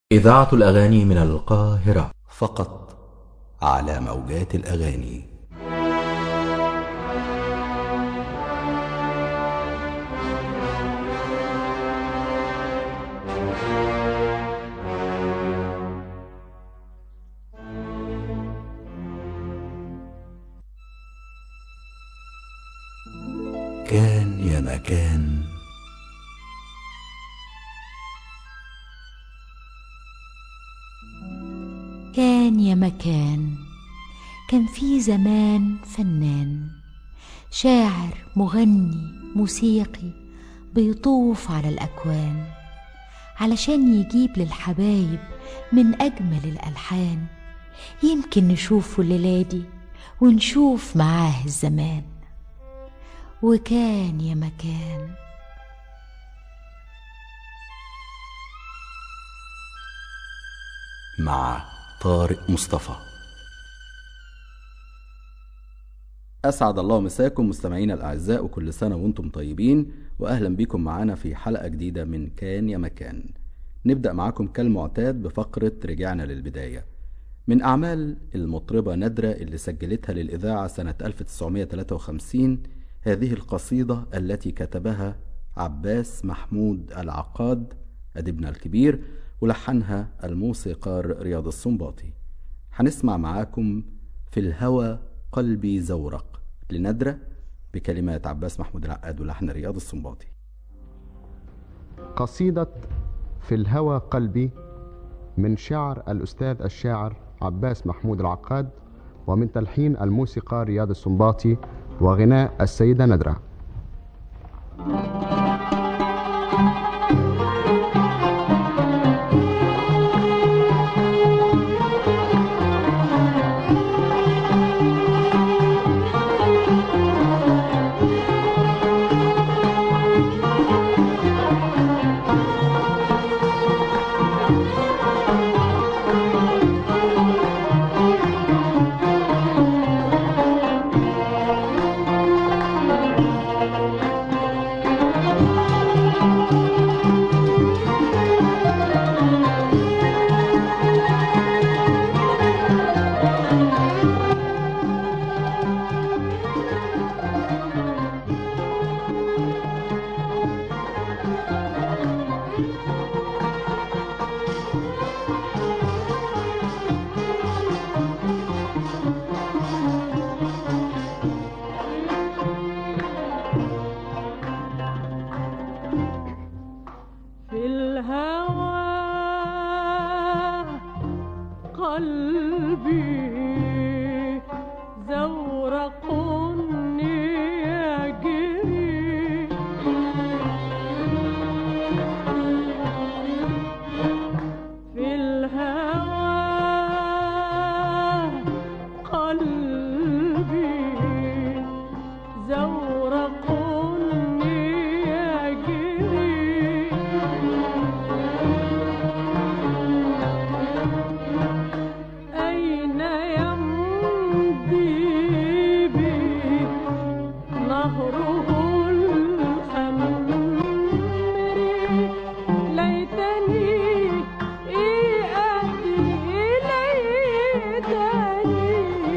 إذاعة الأغاني من القاهرة فقط على موجات الأغاني كان يا مكان كان يا مكان كان في زمان فنان شاعر مغني موسيقي بيطوف على الأكوان علشان يجيب للحبايب من أجمل الألحان يمكن نشوفه الليلة دي ونشوف معاه الزمان وكان يا مكان مع طارق مصطفى أسعد الله مساكم مستمعينا الأعزاء وكل سنة وأنتم طيبين وأهلا بكم معانا في حلقة جديدة من كان يا مكان نبدأ معاكم كالمعتاد بفقرة رجعنا للبداية من أعمال المطربة ندرة اللي سجلتها للإذاعة سنة 1953 هذه القصيدة التي كتبها عباس محمود العقاد أديبنا الكبير ولحنها الموسيقار رياض السنباطي هنسمع معاكم في الهوى قلبي زورق لندرة بكلمات عباس محمود العقاد ولحن رياض السنباطي قصيدة في الهوى قلبي من شعر الأستاذ الشاعر عباس محمود العقاد ومن تلحين الموسيقى رياض السنباطي وغناء السيدة ندرة في الهوى قلبي زورق يجري في الهوى قلبي زورق يجري أين يمضي بي نهره الخمري ليتني أدري ليتني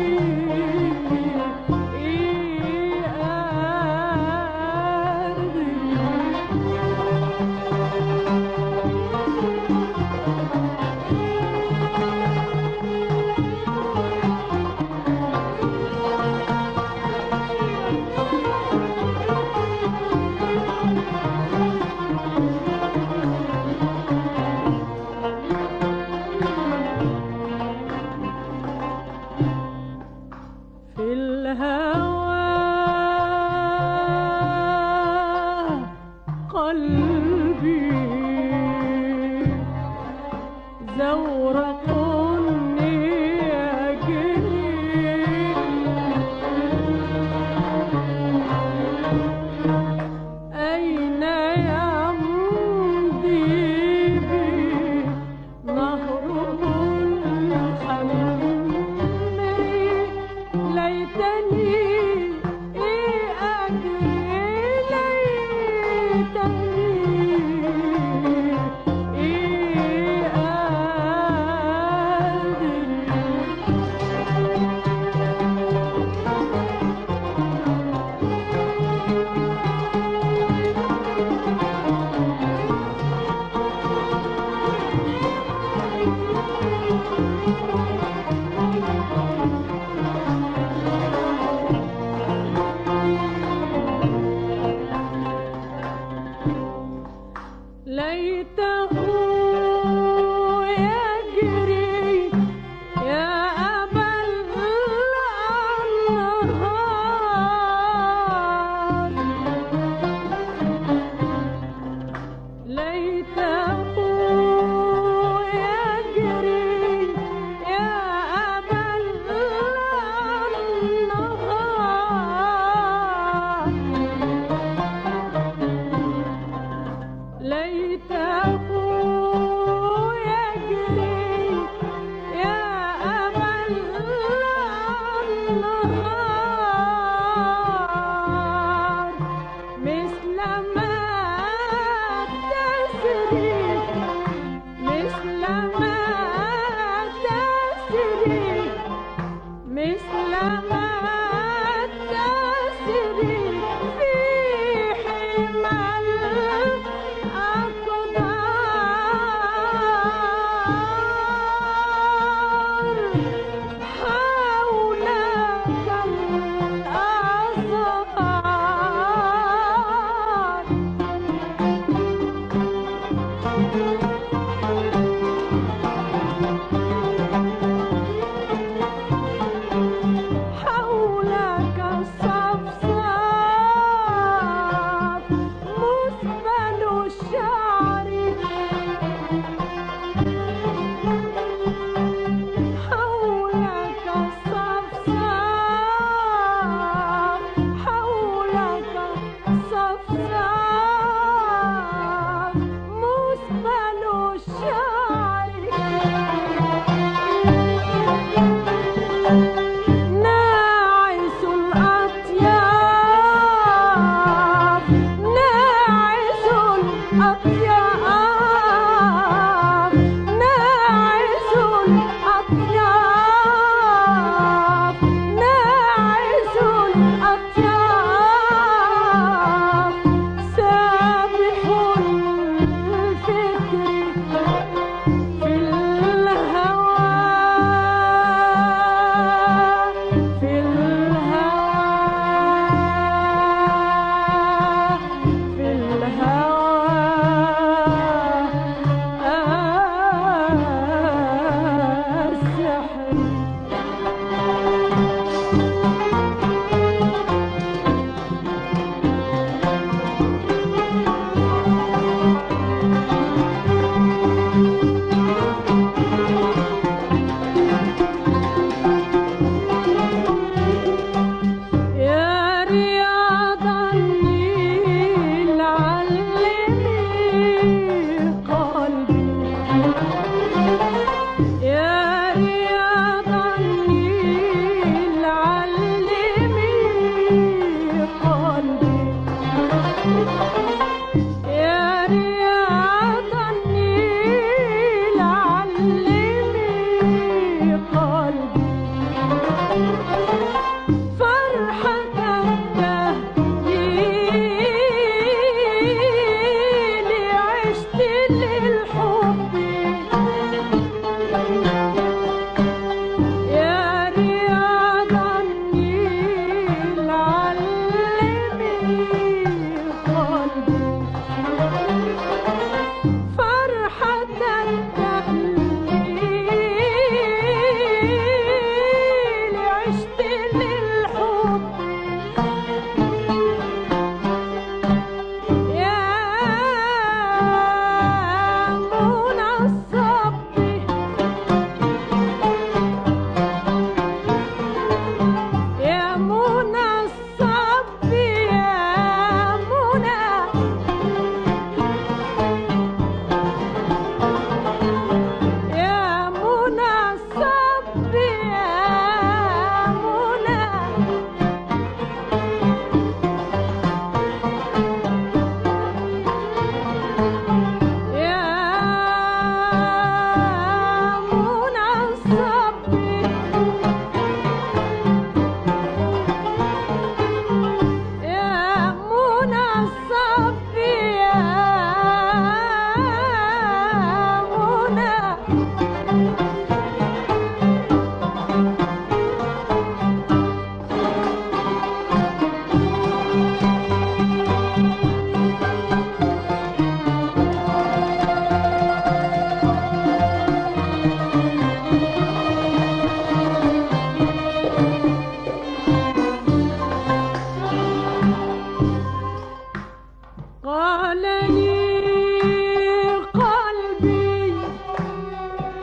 أدري في الهوى قلبي زورق يجري أين يمضي بي نهره الخمري ليتني أدري ليتني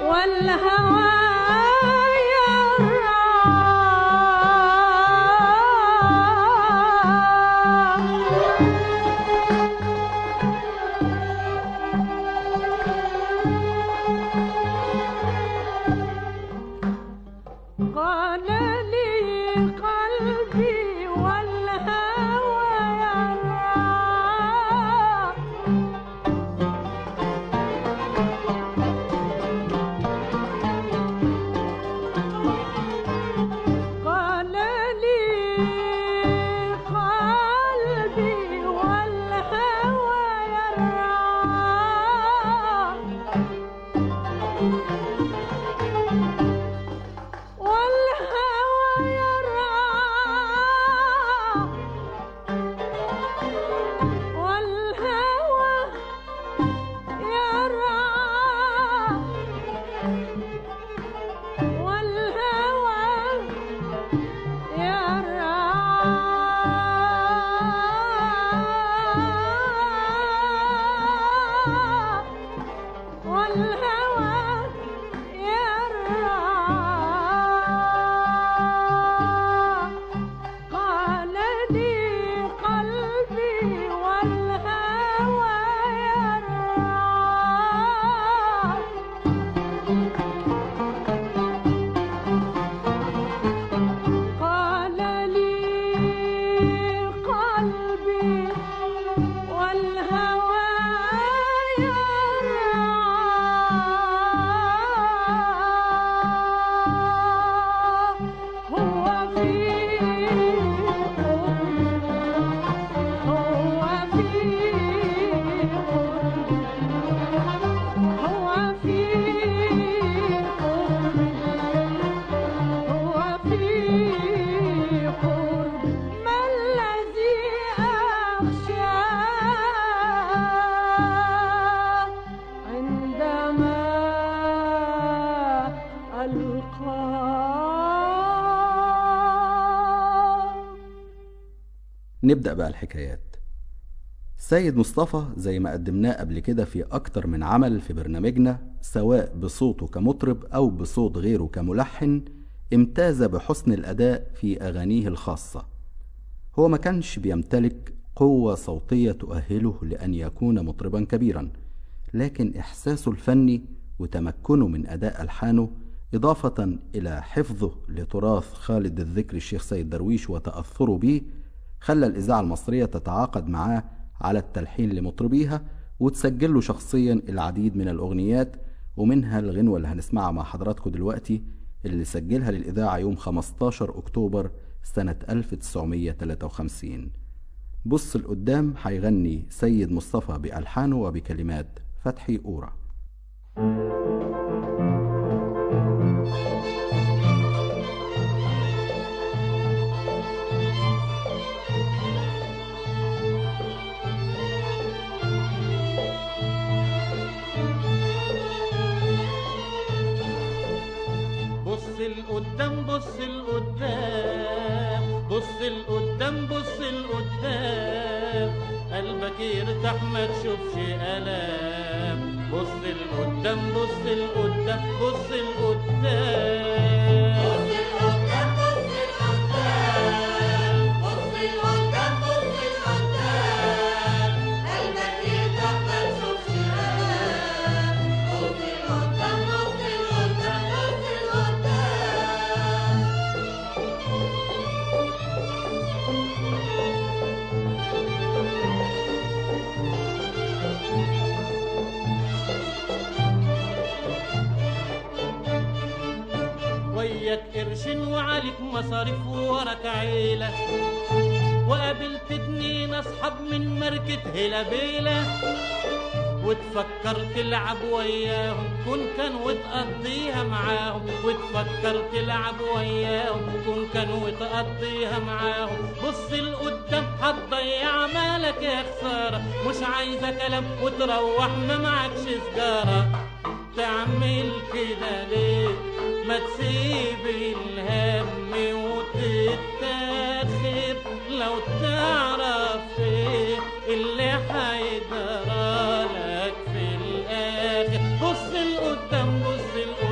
والهوى يرعى قال لي قلبي والهوى يرعى قال لي قلبي والهوى يرعى والهوى يرعى والهوى يرعى والهوى يرعى والهوى يرعى قال لي قلبي والهوى يرعى قال لي قلبي والهوى يرعى هو في هو في هو في هو في قرب ما الذي أخشى عندما ألقاه نبدأ بقى الحكايات سيد مصطفى زي ما قدمناه قبل كده في أكتر من عمل في برنامجنا سواء بصوته كمطرب أو بصوت غيره كملحن امتاز بحسن الأداء في أغانيه الخاصة هو ما كانش بيمتلك قوة صوتية تؤهله لأن يكون مطربا كبيرا لكن إحساسه الفني وتمكنه من أداء ألحانه إضافة إلى حفظه لتراث خالد الذكر الشيخ سيد درويش وتأثره به خلى الإذاعة المصرية تتعاقد معاه على التلحين لمطربيها وتسجل له شخصيا العديد من الأغنيات ومنها الغنوة اللي هنسمعها مع حضراتكم دلوقتي اللي سجلها للإذاعة يوم 15 أكتوبر سنة 1953 بص لقدام هيغني سيد مصطفى بألحانه وبكلمات فتحي أورا بص لقدام بص لقدام بص لقدام بص لقدام قلبك يرتاح ما تشوفش ألام بص لقدام بص لقدام بص لقدام وياك قرشين وعليك مصاريف ووراك عيلة وقابلت اتنين اصحاب من ماركة هلابيلة وتفكر تلعب وياهم كن كان وتقضيها معاهم وتفكر تلعب وياهم كن كان وتقضيها معاهم بص لقدام هتضيع مالك يا خسارة مش عايزة كلام وتروح ما معكش سجارة تعمل كده ليه ما تسيب الهم وتتاخر لو تعرف ايه اللي هيجرى لك في الاخر بص لقدام بص لقدام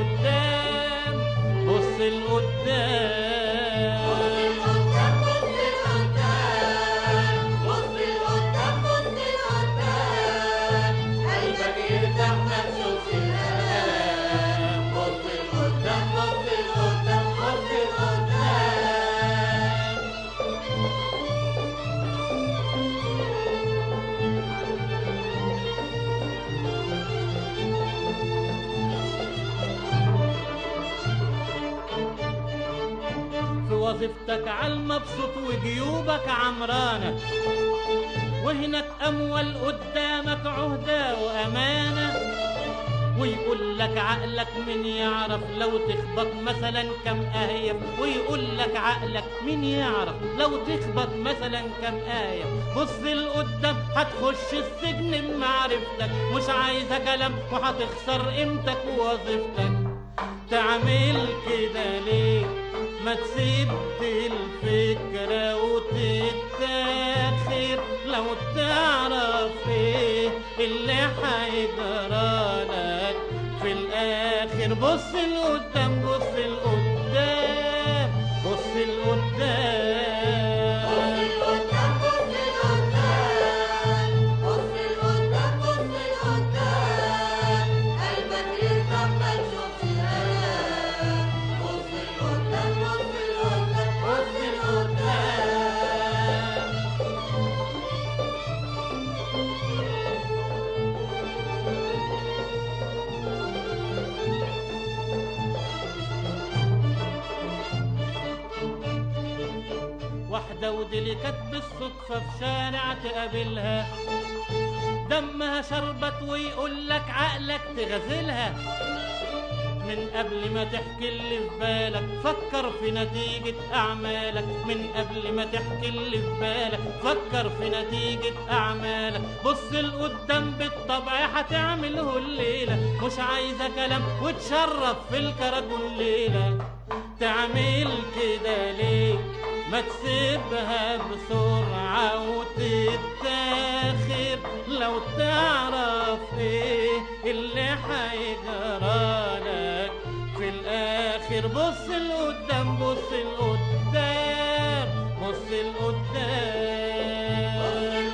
وظيفتك عالمبسوط وجيوبك عمرانة وهناك أموال قدامك عهدة وأمانة ويقول لك عقلك من يعرف لو تخبط مثلا كم آية ويقول لك عقلك من يعرف لو تخبط مثلا كم آية بص لقدام هتخش السجن بمعرفتك مش عايزة كلام وهتخسر قيمتك ووظيفتك تعمل كده ليه ما تسيب الفكرة وتتاخر لو تعرف ايه اللي هيجرالك في الاخر بص لقدام بص لقدام بص لقدام بص لقدام واحدة ودلكت بالصدفة في شارع تقابلها دمها شربت ويقول لك عقلك تغزلها من قبل ما تحكي اللي في بالك فكر في نتيجة أعمالك من قبل ما تحكي اللي في بالك فكر في نتيجة أعمالك بص لقدام بالطبع هتعمله الليلة مش عايزة كلام وتشرف في الكراكون ليلة تعمل كده ليه ما تسيبها بسرعة وتتاخر لو تعرف ايه اللي هيجرالك في الاخر بص لقدام بص لقدام بص لقدام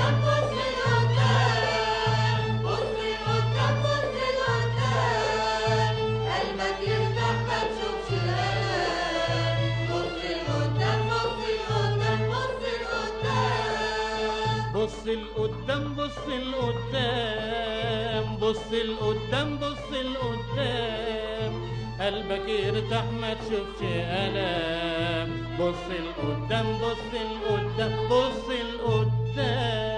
بص لقدام بص لقدام بص لقدام بص لقدام قلبك يرتاح ما تشوفش ألم بص لقدام بص لقدام بص لقدام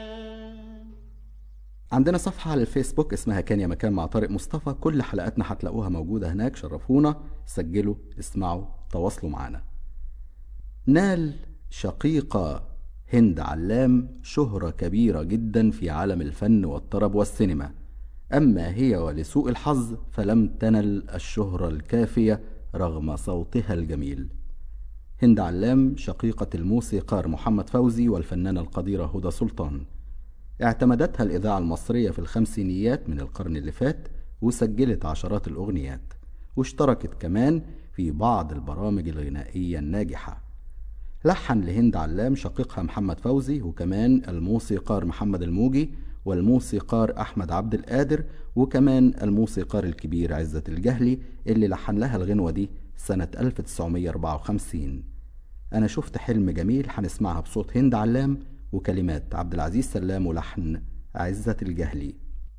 عندنا صفحة على الفيسبوك اسمها كان يا مكان مع طارق مصطفى كل حلقاتنا هتلاقوها موجودة هناك شرفونا سجلوا اسمعوا تواصلوا معنا نال شقيقة هند علام شهرة كبيرة جدا في عالم الفن والطرب والسينما أما هي ولسوء الحظ فلم تنل الشهرة الكافية رغم صوتها الجميل هند علام شقيقة الموسيقار محمد فوزي والفنانة القديرة هدى سلطان اعتمدتها الإذاعة المصرية في الخمسينيات من القرن اللي فات وسجلت عشرات الأغنيات واشتركت كمان في بعض البرامج الغنائية الناجحة لحن لهند علام شقيقها محمد فوزي وكمان الموسيقار محمد الموجي والموسيقار أحمد عبد القادر وكمان الموسيقار الكبير عزة الجهلي اللي لحن لها الغنوة دي سنة 1954 أنا شفت حلم جميل هنسمعها بصوت هند علام وكلمات عبد العزيز سلام ولحن عزة الجهلي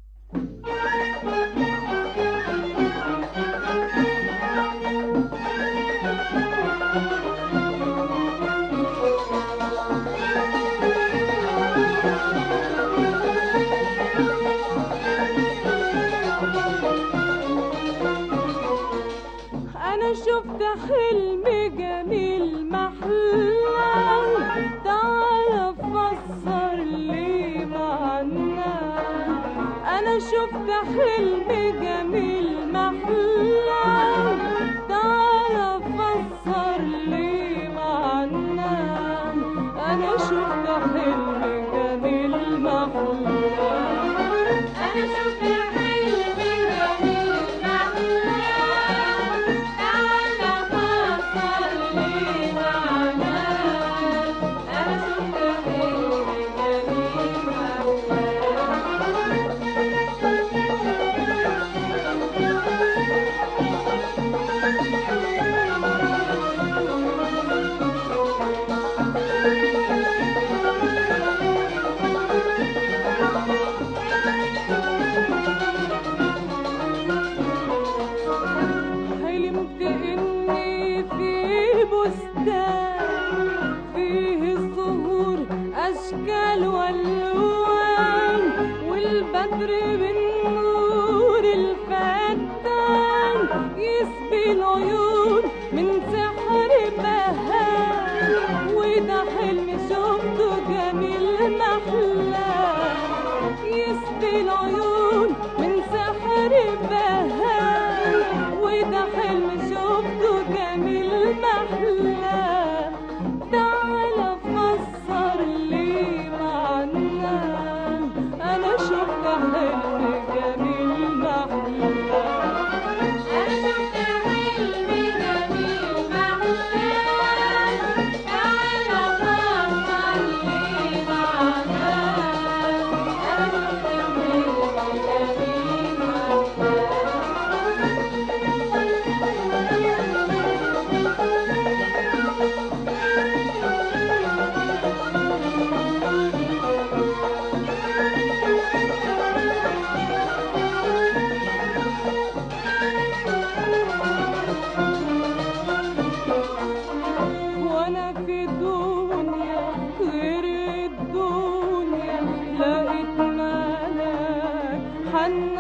انا شفت حلم جميل محلاه تعال فسر لي معناه انا شفت حلم جميل محلاه تعال فسر لي معناه انا شفت حلم جميل محلاه انا شفت حلم جميل محلاه تعال فسر لي معناه انا شفت حلم جميل محلاه يسقي العيون من سحر بهاء وده حلم شفته جميل محلاه يسقي العيون من سحر بهاء وده حلم شفته جميل محلاه تعالى فسر لي معناه انا شفت حلم جميل محلاه انا شفت حلم جميل محلاه تعالى فسر لي معناه انا شفت حلم جميل وانا في دنيا غير الدنيا لقيت ملاك حن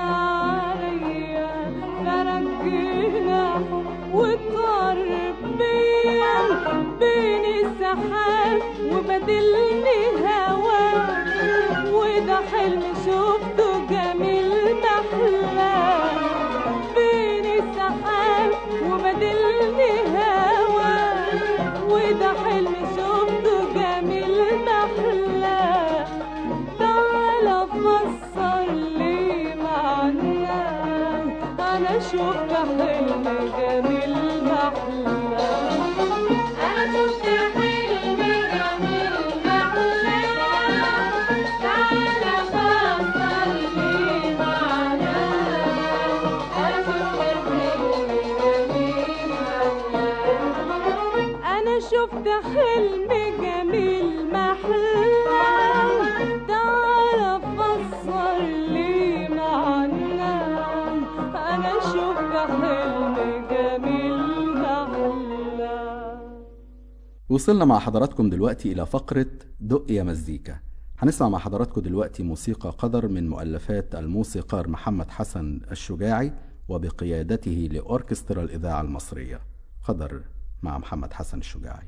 عليا فرق جناحه وطار بيا بين السحاب وبدلني هواه وده حلم شفته جميل محلاه بين السحاب وبدلني هواه وده حلم شفته جميل محلاه تعالى فسر لي معناه انا شفت حلم جميل محلاه انا شفت حلم جميل محلاه تعالى فسر لي معناه انا شفت حلم جميل محلاه انا شفت حلم جميل محلاه تعالى فسر لي معناه انا شفت حلم جميل محلاه وصلنا مع حضراتكم دلوقتي إلى فقرة دق يا مزيكا هنسمع مع حضراتكم دلوقتي موسيقى قدر من مؤلفات الموسيقار محمد حسن الشجاعي وبقيادته لأوركسترا الإذاعة المصرية قدر مع محمد حسن الشجاعي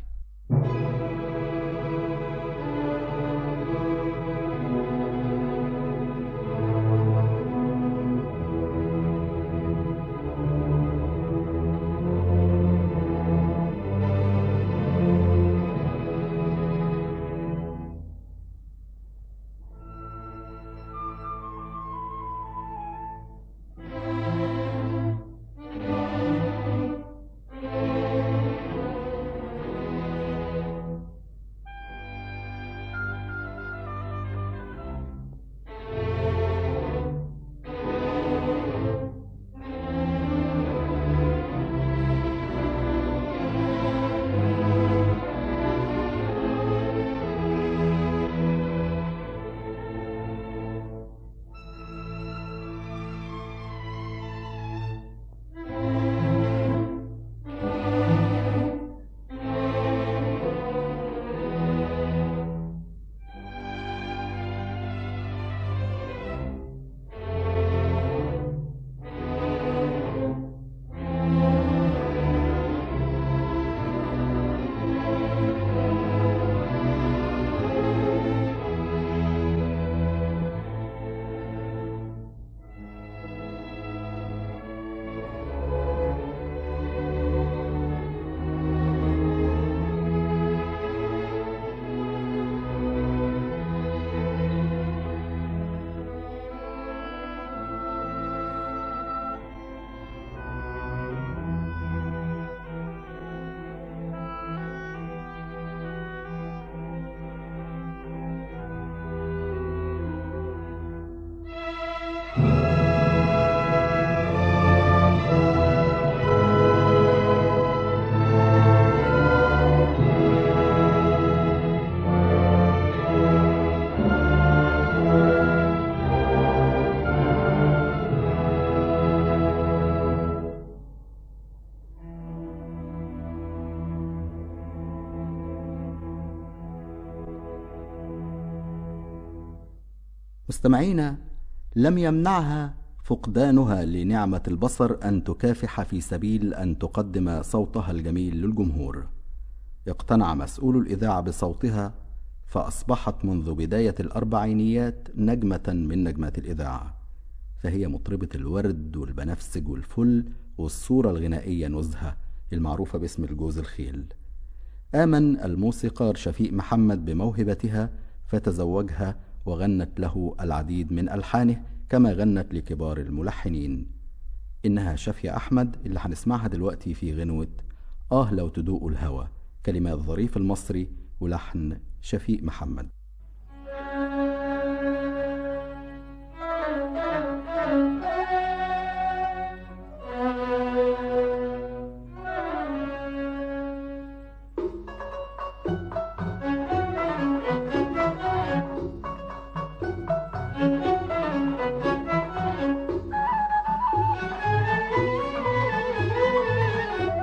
مستمعينا لم يمنعها فقدانها لنعمة البصر أن تكافح في سبيل أن تقدم صوتها الجميل للجمهور اقتنع مسؤول الإذاعة بصوتها فأصبحت منذ بداية الأربعينيات نجمة من نجمات الإذاعة فهي مطربة الورد والبنفسج والفل والصورة الغنائية نزهة المعروفة باسم الجوز الخيل آمن الموسيقار شفيق محمد بموهبتها فتزوجها وغنت له العديد من ألحانه كما غنت لكبار الملحنين إنها شافية أحمد اللي هنسمعها دلوقتي في غنوة آه لو تدوقوا الهوى كلمات ظريف المصري ولحن شفيق محمد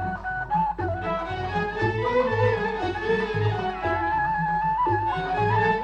Thank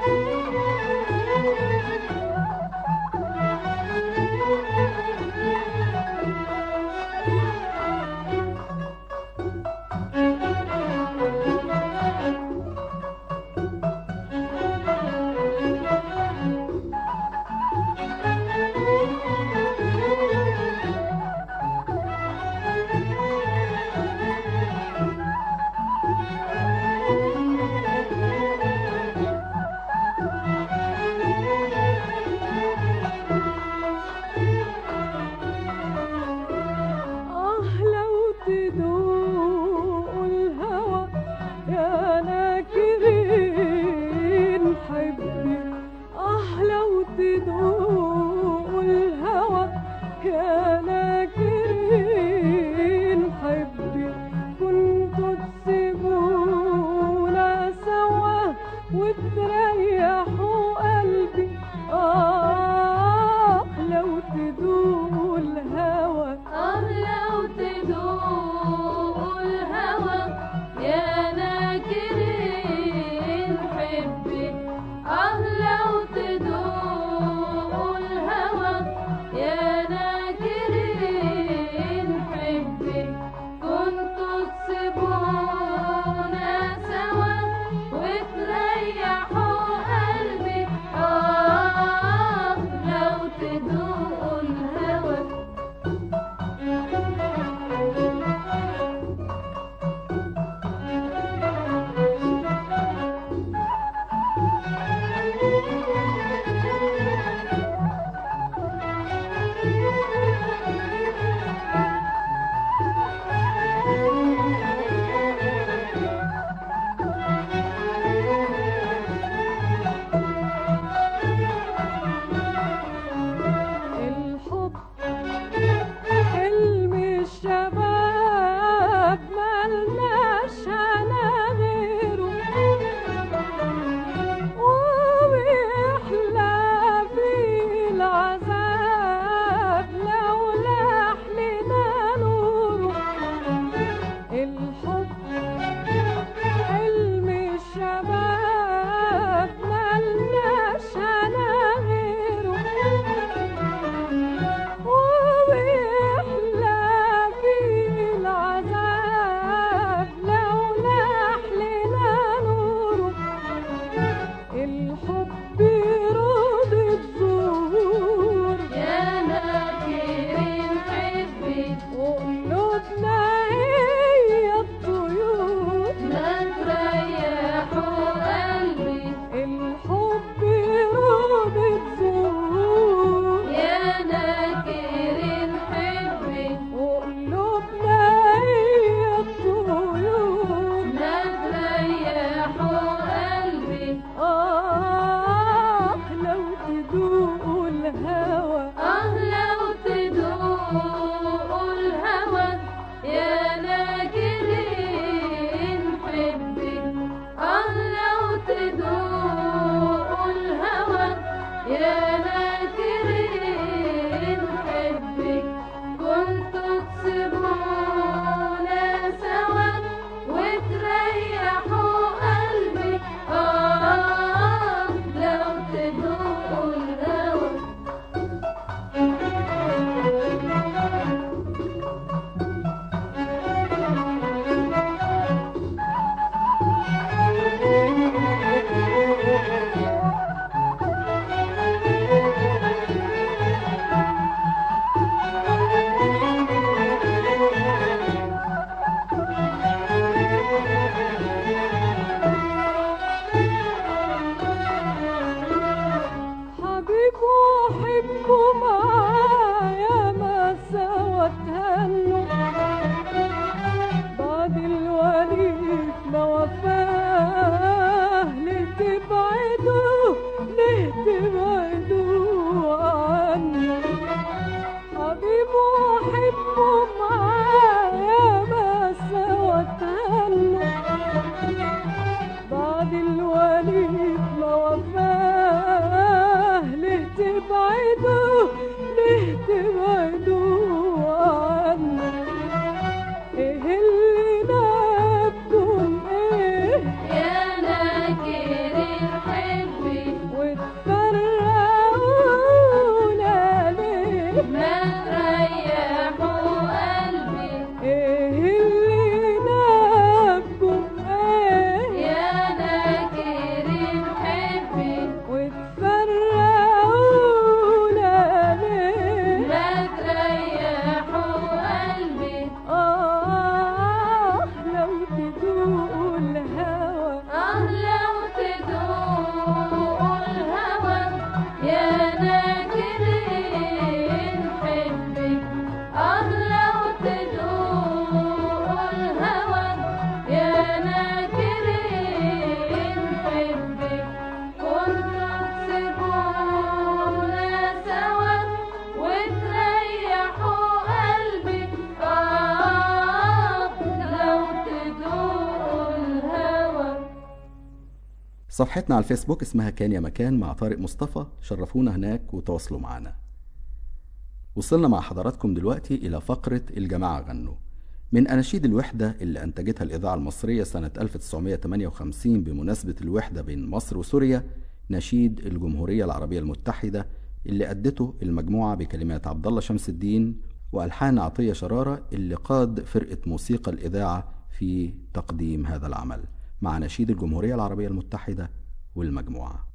صفحتنا على الفيسبوك اسمها كان يا مكان مع طارق مصطفى شرفونا هناك وتواصلوا معنا وصلنا مع حضراتكم دلوقتي إلى فقرة الجماعة غنوا من أناشيد الوحدة اللي أنتجتها الإذاعة المصرية سنة 1958 بمناسبة الوحدة بين مصر وسوريا نشيد الجمهورية العربية المتحدة اللي أدته المجموعة بكلمات عبد الله شمس الدين وألحان عطية شرارة اللي قاد فرقة موسيقى الإذاعة في تقديم هذا العمل مع نشيد الجمهورية العربية المتحدة والمجموعة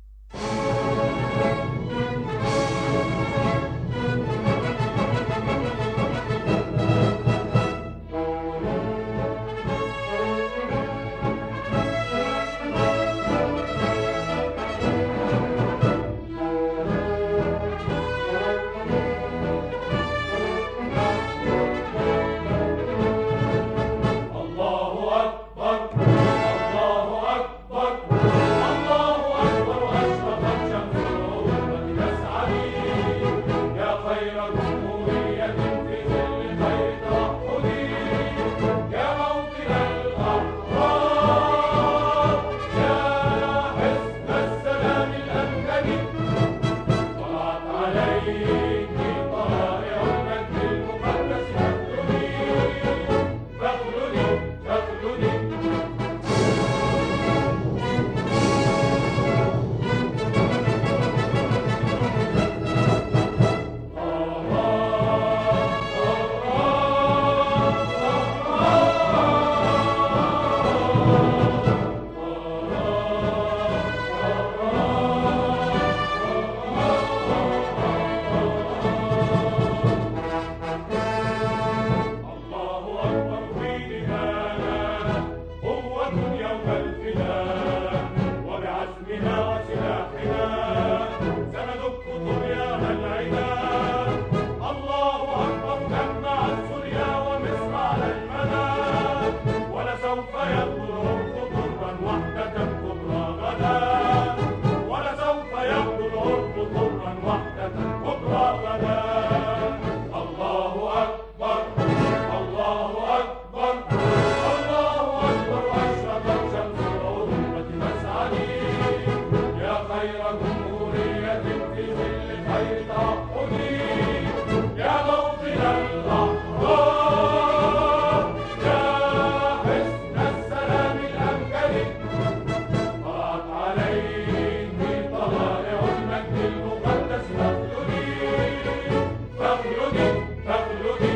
الله أكبر الله أكبر الله أكبر أشرقت شمس الأمة تسعد يا خير جمهورية في ظل خير توحد يا موطن الأحرار يا حزب السلام الأمجد طلعت عليك طائع المجد المقدس فاخلدي فاخلدي فاخلدي الله أكبر في نهاية قوة يوم الفداء وبعزمنا وسلاحنا سندك طغيان العدا الله أكبر جمع سوريا ومصر على المدى ولسوف يبدو العرب طرا وحدة كبرى غدا ولسوف يبدو العرب طرا وحدة كبرى غدا الله أكبر الله أكبر الله أكبر أشرقت شمس الأمة مسعدي يا خير جمهورية في ظل خير توحدي يا موطن الأحرار يا حسن السلام الأمجد طلعت عليك طلائع المجد المقدس فاخلدي فاخلدي فاخلدي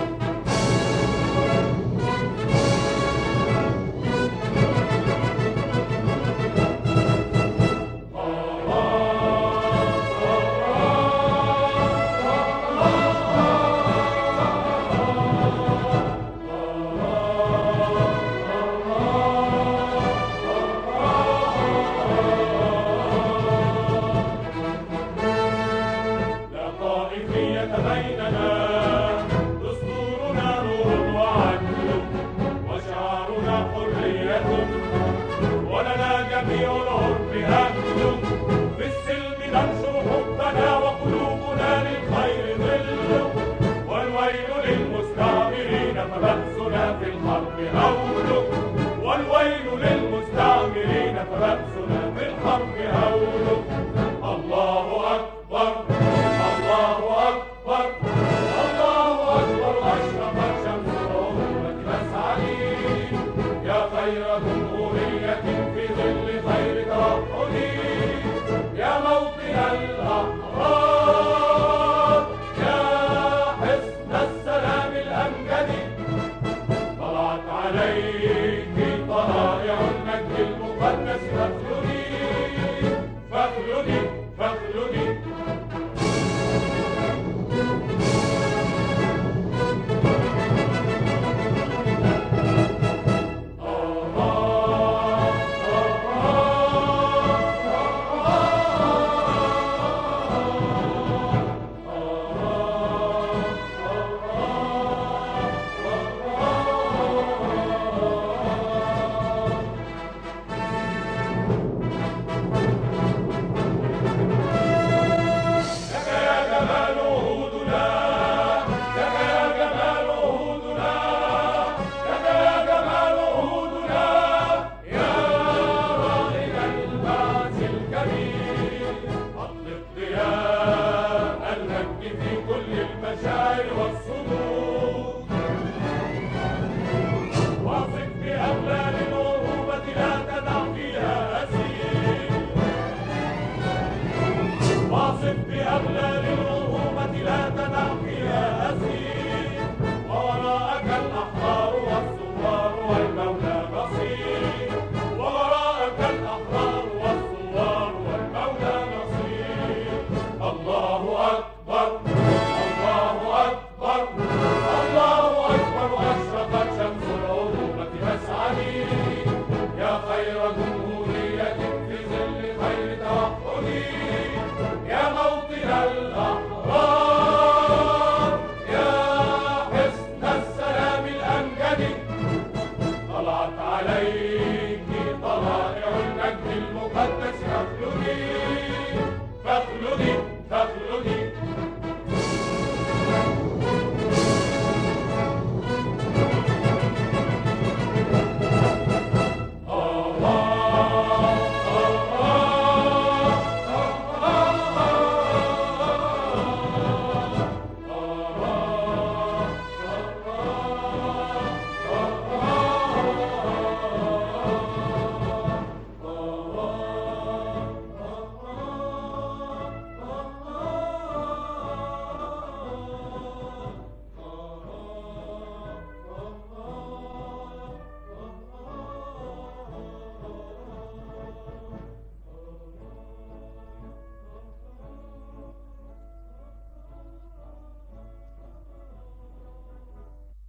لا طائفية بيننا دستورنا نور وعدل وشعارنا حرية ولنا جميع العرب أهل في السلم ننشر حبنا وقلوبنا للخير ظل والويل للمستعمرين فبأسنا في الحرب هول والويل للمستعمرين فبأسنا في الحرب هول الله أكبر الله أكبر الله أكبر أشرقت شمس الأمة مسعدي يا خير جمهورية في ظل خير توحدي يا موطن الأحرار يا حسن السلام الأمجد طلعت عليك طلائع المجد المقدس فاخلدي فاخلدي فاخلدي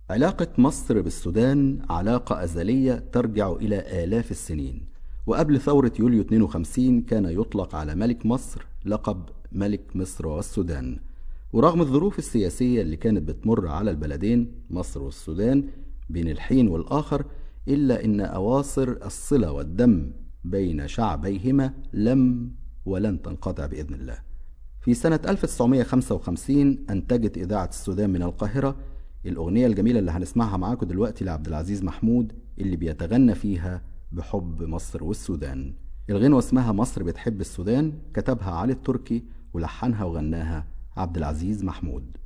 علاقة مصر بالسودان علاقة أزلية ترجع إلى آلاف السنين وقبل ثورة يوليو 52 كان يطلق على ملك مصر لقب ملك مصر والسودان ورغم الظروف السياسية اللي كانت بتمر على البلدين مصر والسودان بين الحين والآخر إلا أن أواصر الصلة والدم بين شعبيهما لم ولن تنقطع بإذن الله في سنة 1955 أنتجت إذاعة السودان من القاهرة الأغنية الجميلة اللي هنسمعها معاكم دلوقتي لعبد العزيز محمود اللي بيتغنى فيها بحب مصر والسودان الغنوة اسمها مصر بتحب السودان كتبها علي التركي ولحنها وغناها عبد العزيز محمود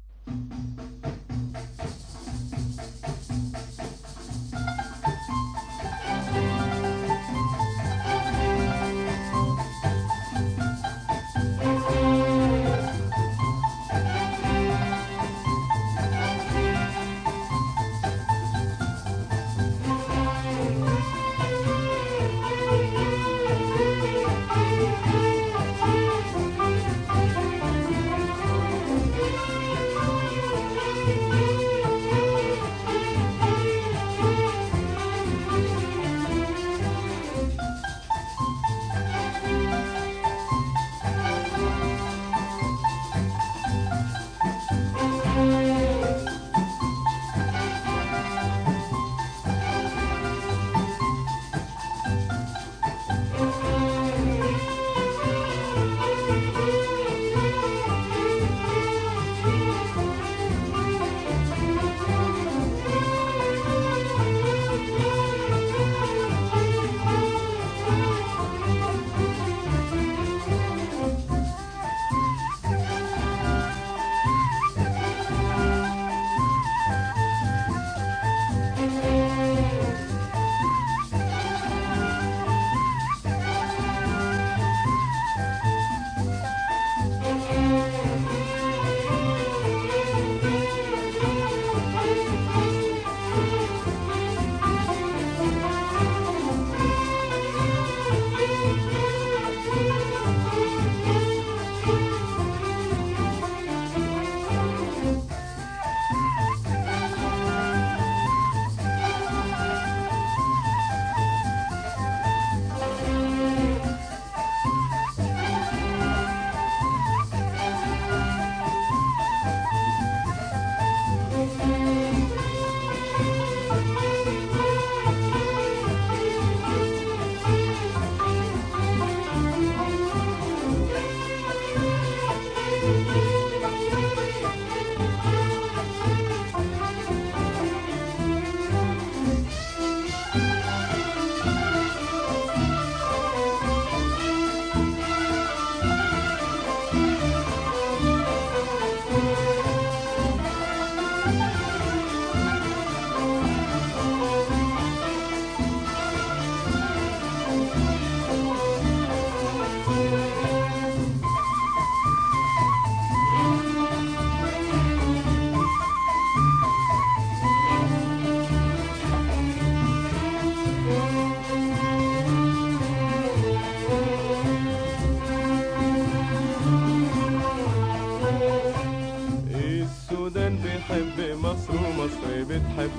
السودان بيحب مصر ومصر بتحب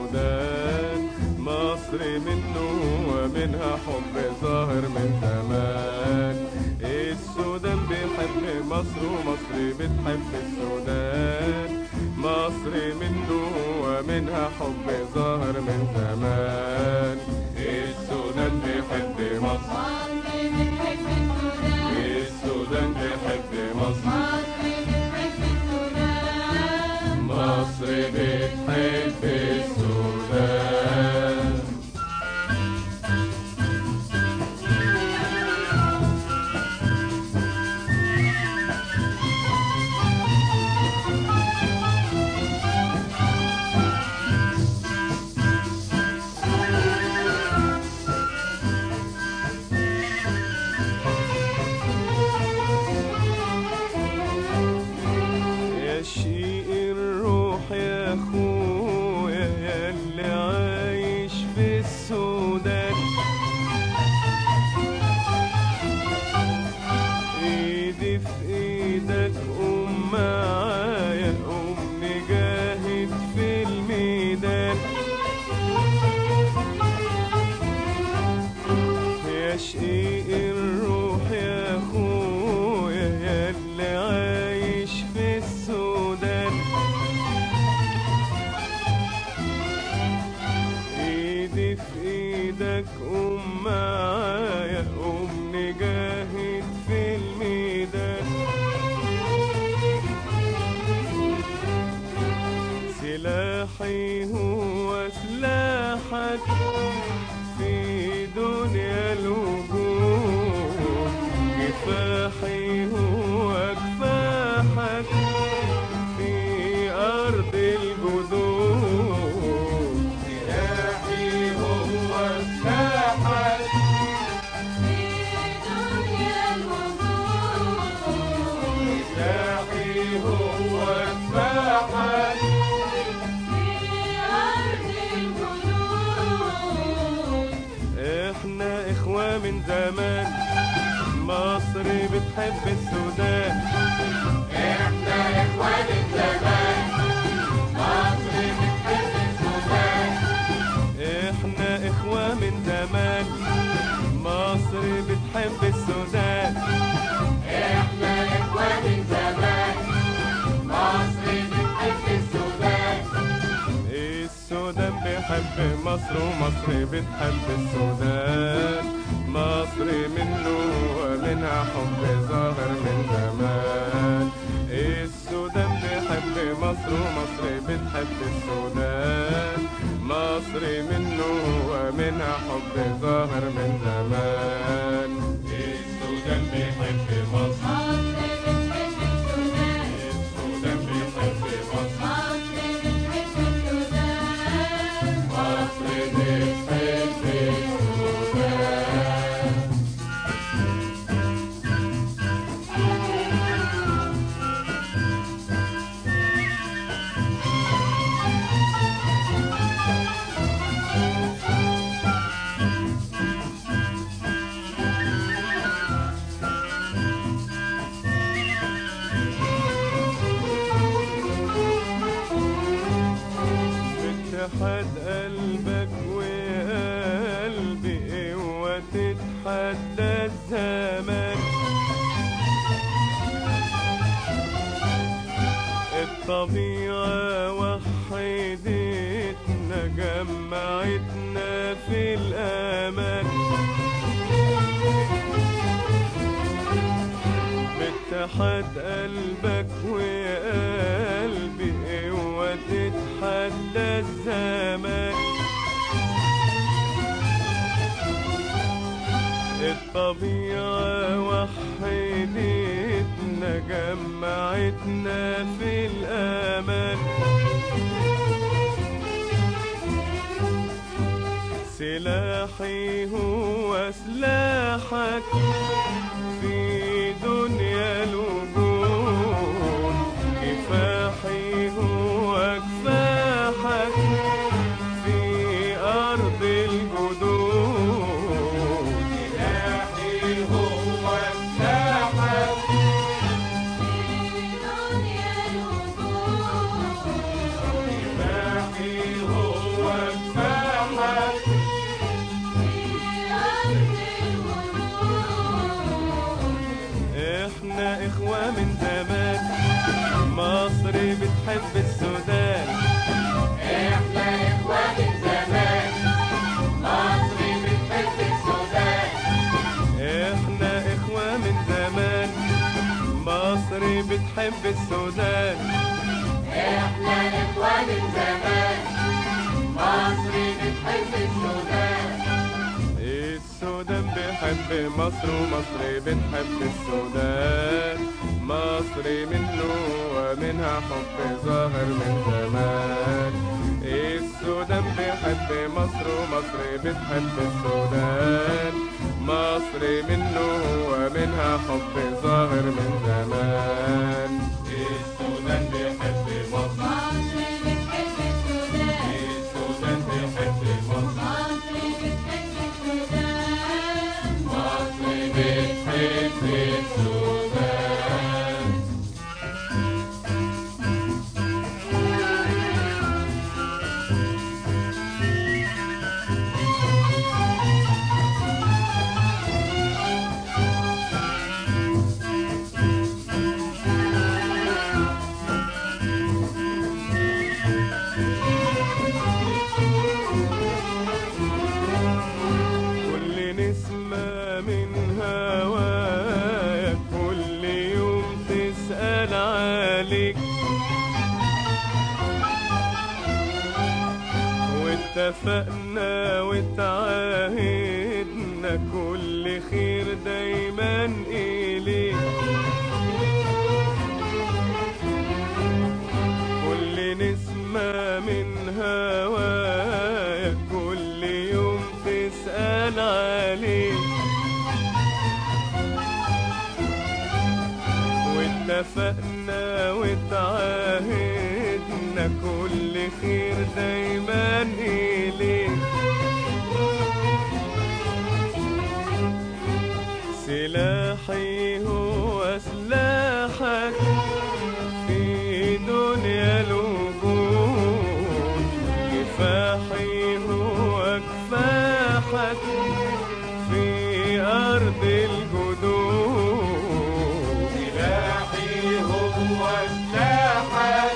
السودان مصر منه ومنها حب ظاهر من زمان السودان بيحب مصر ومصر بتحب السودان مصر منه ومنها حب ظاهر من زمان السودان بيحب مصر السودان بيحب مصر مصر بتحب السودان شقيق الروح يا اخويا يا اللي عايش في السودان ايدي في ايدك قوم معايا قوم نجاهد في الميدان سلاحي هو سلاحك في دنيا الوجود كفاحي هو كفاحك في أرض الجدود سلاحي هو سلاحك سلاحي هو سلاحك احنا اخوة من زمان مصر بتحب السودان احنا اخوة من زمان مصر بتحب السودان احنا اخوة من زمان مصر بتحب السودان احنا اخوة من زمان مصر بتحب السودان السودان بيحب مصر ومصر بتحب السودان مصر منه ومنها حب ظاهر من زمان السودان بيحب مصر ومصر بتحب السودان مصر منه ومنها حب ظاهر من زمان السودان بيحب مصر السودان بيحب مصر مصر بتحب السودان باتحاد قلبك وقلبي اوعى تتحدى الزمان الطبيعة وحدتنا جمعتنا في الأمان باتحاد قلبك وقلبي اوعى تتحدى الزمان الطبيعة وحدتنا جمعتنا في الأمان سلاحي هو سلاحك في دنيا الوجود كفاحي هو كفاحك في أرض الجدود سلاحي هو سلاحك كفاحي هو كفاحك احنا اخوة من زمان مصر بتحب السودان احنا اخوة من زمان مصر بتحب السودان احنا اخوة من زمان مصر بتحب السودان احنا اخوة من زمان مصر بتحب السودان السودان بيحب مصر ومصر بتحب السودان مصر منه ومنها حب ظاهر من زمان السودان بيحب مصر ومصر بتحب السودان مصر منه ومنها حب ظاهر من زمان السودان بيحب مصر السودان بيحب مصر مصر بتحب السودان واتفقنا وتعاهدنا كل خير دايما إليك كل نسمة من هوايا كل يوم تسأل عليك واتفقنا وتعاهدنا كل خير دايما إليك سلاحي هو سلاحك في دنيا الوجود كفاحي هو كفاحك في أرض الجدود سلاحي هو سلاحك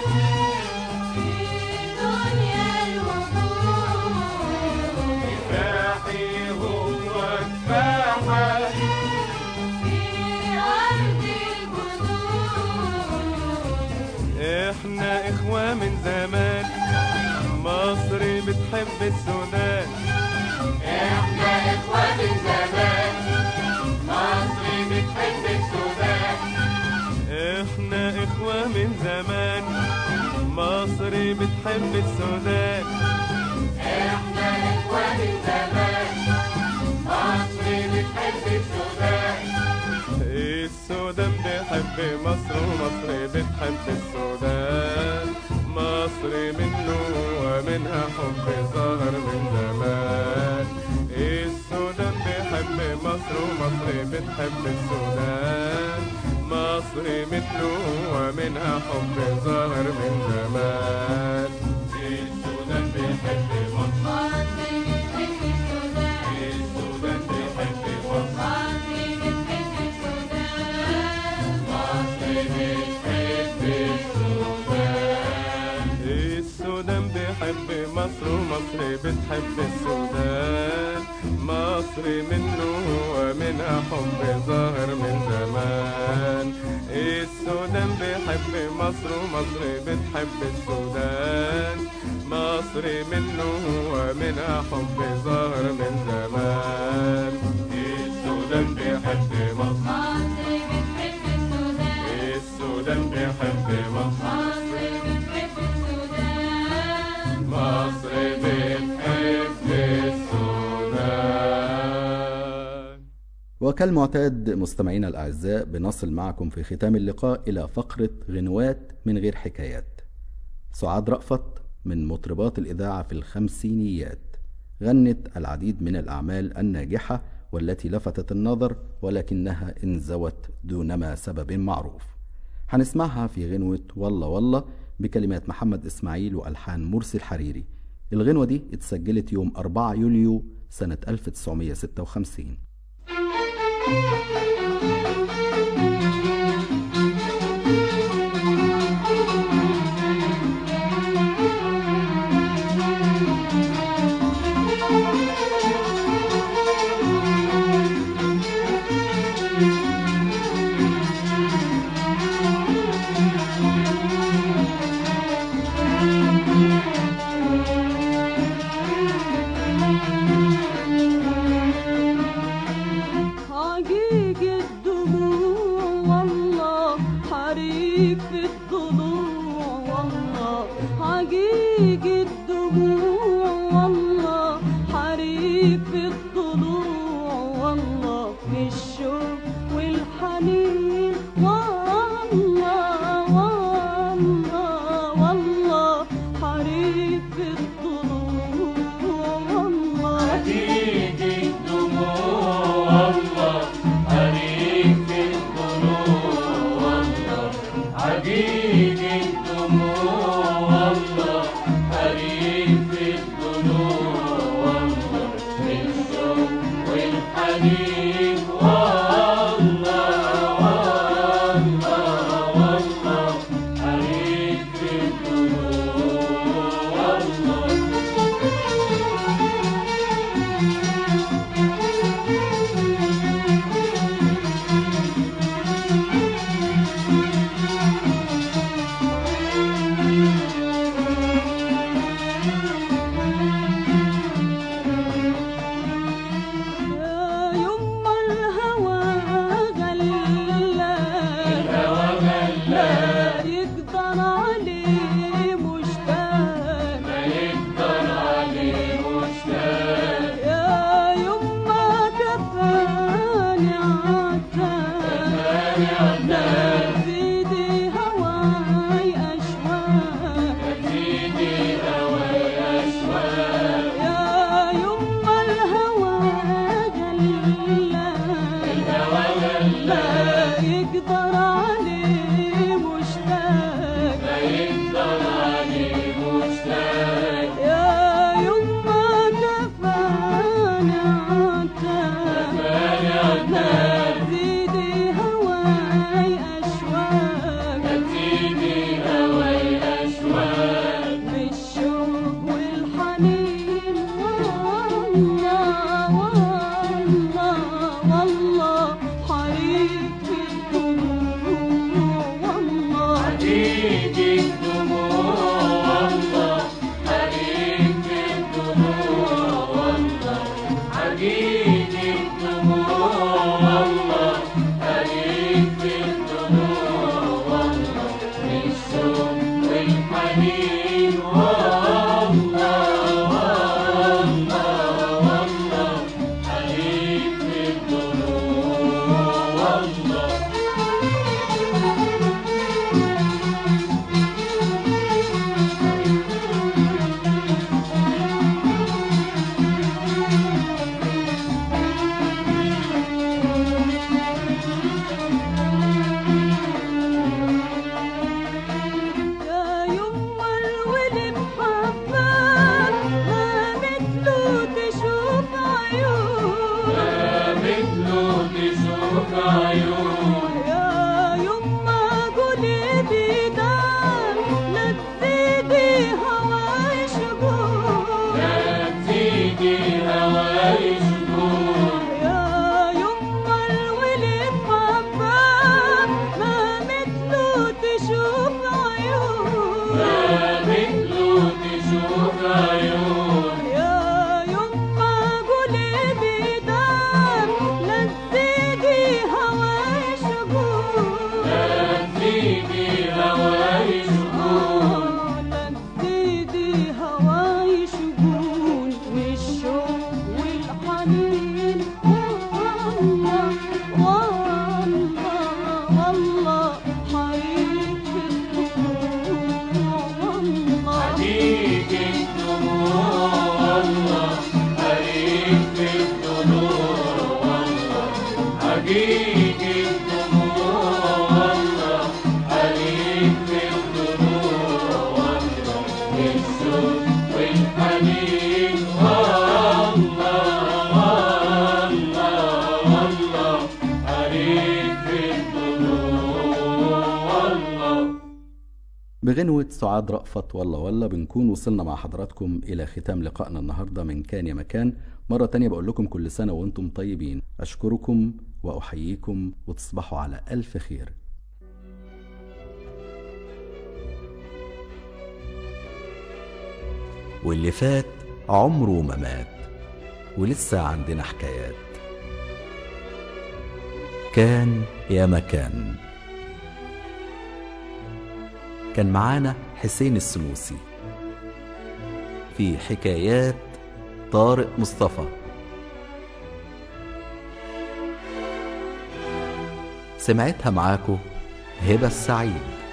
كفاحي هو كفاحك احنا اخوة من زمان مصر بتحب السودان احنا اخوة من زمان مصر بتحب السودان احنا اخوة من زمان مصر بتحب السودان احنا اخوة من زمان مصر بتحب السودان السودان بيحب مصر ومصر بتحب السودان مصر منه ومنها حب ظهر من زمان السودان بيحب مصر ومصر بتحب السودان مصر منه ومنها حب ظهر من زمان السودان بيحب مصر السودان بيحب مصر السودان بيحب مصر ومصر بتحب السودان مصر منه ومنها حب ظاهر من زمان السودان بيحب مصر ومصر بتحب السودان مصر منه ومنها حب ظاهر من زمان السودان بيحب مصر السودان بيحب مصر مصر بتحب السودان وكالمعتاد مستمعينا الأعزاء بنصل معكم في ختام اللقاء إلى فقرة غنوات من غير حكايات سعاد رأفت من مطربات الإذاعة في الخمسينيات غنت العديد من الأعمال الناجحة والتي لفتت النظر ولكنها انزوت دونما سبب معروف هنسمعها في غنوة والله والله بكلمات محمد إسماعيل وألحان مرسي الحريري الغنوة دي اتسجلت يوم 4 يوليو سنة 1956 حقيقي بغنوة سعاد رأفت ولا ولا بنكون وصلنا مع حضراتكم إلى ختام لقائنا النهاردة من كان يا مكان مرة تانية بقول لكم كل سنة وانتم طيبين أشكركم وأحييكم وتصبحوا على ألف خير واللي فات عمره ما مات ولسه عندنا حكايات كان يا مكان كان معانا حسين السنوسي في حكايات طارق مصطفى سمعتها معاكو هبة السعيد